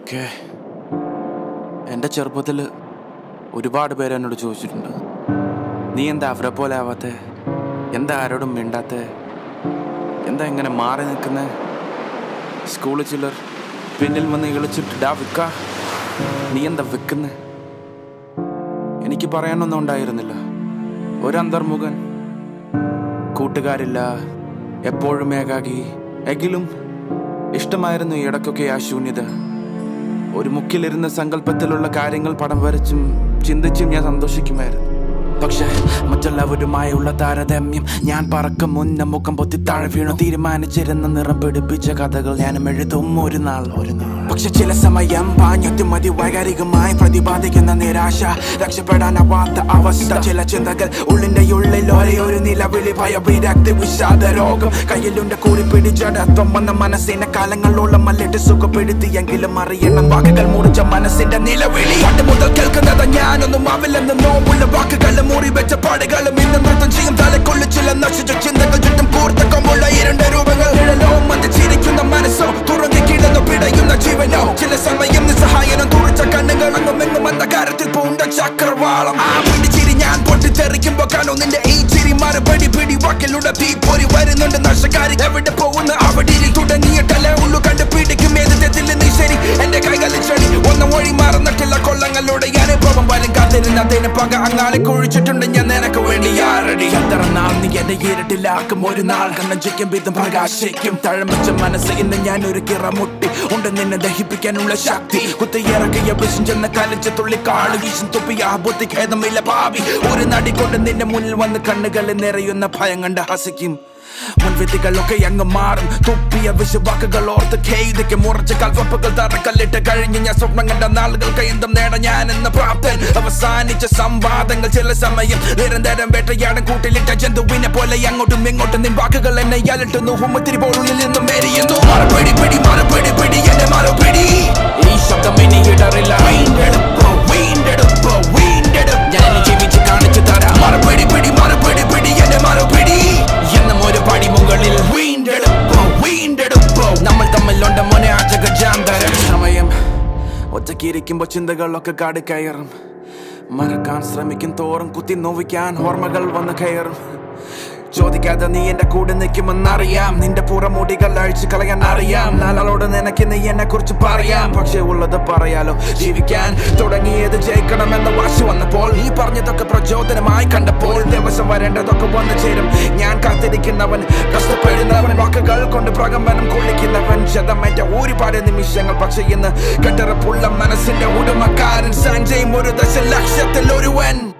okay എൻ്റെ ചെറുപ്പത്തിൽ ഒരുപാട് പേര് എന്നോട് ചോദിച്ചിട്ടുണ്ട് നീ എന്താ അവരെ പോലെ ആവാത്തെ എന്താ ആരോടും മിണ്ടാത്തെ എന്താ ഇങ്ങനെ മാറി നിൽക്കുന്നേ സ്കൂളിൽ ചിലർ പിന്നിൽ വന്ന് ഇളിച്ചിട്ട് ഡാ വിക്ക നീ എന്താ വിൽക്കുന്നേ എനിക്ക് പറയാനൊന്നും ഉണ്ടായിരുന്നില്ല ഒരു അന്തർമുഖൻ കൂട്ടുകാരില്ല എപ്പോഴും ഏകാകി എങ്കിലും ഇഷ്ടമായിരുന്നു ഈ ഇടയ്ക്കൊക്കെ ആ ശൂന്യത ഒരു മുക്കിലിരുന്ന സങ്കല്പത്തിലുള്ള കാര്യങ്ങൾ പടം വരച്ചും ചിന്തിച്ചും ഞാൻ സന്തോഷിക്കുമായിരുന്നു പക്ഷേ മറ്റുള്ളവരുമായുള്ള താരതമ്യം ഞാൻ പറക്കും മുന്ന മുഖം പൊത്തി താഴെ വീണു തീരുമാനിച്ചിരുന്ന നിറം പിടിപ്പിച്ച കഥകൾ ഞാനും എഴുതും ഒരു നാൾ ഒരു നാൾ പക്ഷെ ചില സമയം പാഞ്ഞെത്തി മതി വൈകാരികമായി പ്രതിപാദിക്കുന്ന നിരാശ രക്ഷപ്പെടാനാവാത്ത അവസ്ഥ ചില ചിന്തകൾ ഉള്ളിന്റെ ഉള്ളിൽ ഒരേ ഒരു നിലവിളി ഭയവിരക്തി വിഷാദ രോഗം കയ്യിലുണ്ട് കൂടി പിടിച്ചടത്തം വന്ന മനസ്സിനെ കാലങ്ങളോളം മല്ലിട്ട് സുഖപ്പെടുത്തിയെങ്കിലും അറിയണം വാക്കുകൾ മുറിച്ച മനസ്സിന്റെ നിലവിളി പണ്ട് മുതൽ കേൾക്കുന്നത് ഞാനൊന്നും ആവില്ലെന്ന് നോവുള്ള വാക്കുകൾ മുറി വെച്ച പാടുകളും ഇന്ന് നൃത്തം ചെയ്യും തലക്കൊള്ളു ചില നശിച്ച ചിന്തകൾ ചുറ്റും കൂർത്തക്കമുള്ള ഇരുണ്ട രൂപങ്ങൾ നിഴലോ മന്ത് ചിരിക്കുന്ന മനസ്സോ തുറന്നു കിടന്നു പിടയുന്ന ജീവനോ ചില സമയം നിസ്സഹായനം തുറച്ച കണ്ണുകൾ അങ്ങും എങ്ങും അന്ധകാരത്തിൽ പൂണ്ട ചക്രവാളം ആ പിടിച്ചിരി ഞാൻ പൊട്ടിത്തെറിക്കുമ്പോ കാണോ നിന്റെ ഈ ചിരി മറുപടി പിടി വാക്കിലൂടെ തീ പൊരി വരുന്നുണ്ട് നഷ്ടക്കാരി എവിടെ പോകുന്ന അവിടെ ഇരി തുടങ്ങിയിട്ടല്ലേ ഉള്ളു കണ്ട് പിടിക്കും ഏത് തെറ്റിൽ നീ ശരി എന്റെ കൈകളിൽ ചെടി ഒന്നും വഴി മാറുന്നിട്ടില്ല കൊള്ളങ്ങളുടെ അനുഭവം വരും കാത്തിരുന്ന അതിന് പക അങ്ങാളെ കുഴിച്ചിട്ടുണ്ട് ഞാൻ നിനക്ക് വേണ്ടി ആരടി എത്ര നാൾ നീ എന്നെ ഇരുട്ടിലാക്കും ഒരു നാൾ കണ്ണഞ്ചിക്കും വിധം പ്രകാശിക്കും തഴമിച്ച മനസ്സ് ഇന്ന് ഞാൻ ഒരു കിറമുട്ടി ഉണ്ട് നിന്നെ ദഹിപ്പിക്കാനുള്ള ശക്തി കുത്തിയിറക്കിയ വിഷം ചെന്ന് കലിച്ച് തുള്ളി കാള് വീശും തുപ്പിയ ബുദ്ധി ഖേദമില്ല ഭാവി ഒരു നടി കൊണ്ട് നിന്റെ മുന്നിൽ വന്ന് കണ്ണുകളിൽ നിറയുന്ന ഭയം കണ്ട് ഹസിക്കും മുൻവിധികളൊക്കെ അങ്ങ് മാറും തുപ്പിയ വിഷവാക്കുകൾ ഓർത്ത് ഖേദിക്ക് മുറച്ച കൽവപ്പുകൾ തറക്കല്ലിട്ട് കഴിഞ്ഞ് ഞാൻ സ്വപ്നം കണ്ട നാളുകൾ കൈന്തം നേടാൻ ഞാൻ എന്ന പ്രാപ്തൻ അവസാനിച്ച സംവാദങ്ങൾ ചില സമയം നിരന്തരം വേട്ടയാടൻ കൂട്ടിലിട്ട ജന്തുവിനെ പോലെ അങ്ങോട്ടും ഇങ്ങോട്ടും നിൻ വാക്കുകൾ എന്നെ അലട്ടുന്നു ഹുമ്മത്തിരി പോലുള്ളിൽ നിന്നും എരിയുന്നു മറുപടി പിടി മറുപടി പിടി എന്നെ മറുപടി ഈ ശബ്ദം ഇനി ഇടറില്ല വീണ്ടെടുപ്പ് വീണ്ടെടുപ്പ് വീണ്ടെടുപ്പ് ഞാൻ ഇനി ജീവിച്ച് കാണിച്ചു തരാം മറുപടി പിടി മറുപടി പിടി എന്നെ മറുപടി എന്നും ഒരു പടി മുകളിൽ വീണ്ടെടുപ്പ് വീണ്ടെടുപ്പ് നമ്മൾ തമ്മിലുണ്ട് മോനെ ആചക ജാന്തരം സമയം ഒറ്റയ്ക്കിരിക്കുമ്പോ ചിന്തകളൊക്കെ കാട് കയറും മറക്കാൻ ശ്രമിക്കും തോറും കുത്തി നോവിക്കാൻ ഓർമ്മകൾ വന്ന് കയറും ചോദിക്കാതെ നീ എന്റെ കൂടെ നിൽക്കുമെന്നറിയാം നിന്റെ പുറമുടികൾ അഴിച്ചു കളയാൻ അറിയാം നാളോട് നിനക്ക് നീ എന്നെ കുറിച്ച് പറയാം പക്ഷെ ഉള്ളത് പറയാലോ ജീവിക്കാൻ തുടങ്ങിയത് ജയിക്കണമെന്ന വാശി വന്നപ്പോൾ നീ പറഞ്ഞതൊക്കെ പ്രചോദനമായി കണ്ടപ്പോൾ ദിവസം വരേണ്ടതൊക്കെ വന്നു ചേരും ഞാൻ കാത്തിരിക്കുന്നവൻ കഷ്ടപ്പെടുന്നവൻ വാക്കുകൾ കൊണ്ട് പ്രകമ്പനം കൊള്ളിക്കുന്നവൻ ശതമേറ്റ ഒരുപാട് നിമിഷങ്ങൾ പക്ഷെ ഇന്ന് കെട്ടറപ്പുള്ള മനസ്സിന്റെ ഉടമക്കാരൻ സഞ്ജയും ഒരു ദശലക്ഷത്തിൽ ഒരുവൻ